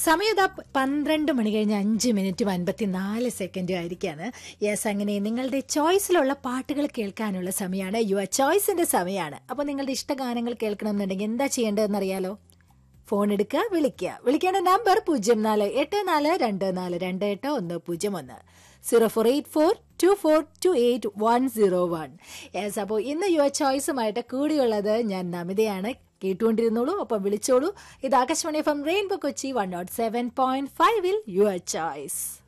സമയം ഇതാ പന്ത്രണ്ട് മണി കഴിഞ്ഞ് അഞ്ച് മിനിറ്റും അൻപത്തിനാല് സെക്കൻഡും ആയിരിക്കാണ് യെസ് അങ്ങനെ നിങ്ങളുടെ ചോയ്സിലുള്ള പാട്ടുകൾ കേൾക്കാനുള്ള സമയമാണ് യുവർ ചോയ്സിന്റെ സമയമാണ് അപ്പോൾ നിങ്ങളുടെ ഇഷ്ടഗാനങ്ങൾ കേൾക്കണമെന്നുണ്ടെങ്കിൽ എന്താ ചെയ്യേണ്ടതെന്ന് അറിയാലോ ഫോൺ എടുക്കുക വിളിക്കുക വിളിക്കേണ്ട നമ്പർ പൂജ്യം നാല് എട്ട് നാല് രണ്ട് നാല് രണ്ട് എട്ട് ഒന്ന് പൂജ്യം ഒന്ന് zero four eight four two four two eight one zero one yes അപ്പോൾ ഇന്ന് യുവർ ചോയ്സുമായിട്ട് കൂടിയുള്ളത് ഞാൻ നമിതയാണ് കേട്ടുകൊണ്ടിരുന്നോളൂ ഒപ്പം വിളിച്ചോളൂ ഇത് Akashvani from rainbow Kochi one naught seven point ഫൈവിൽ യുവർ ചോയ്സ്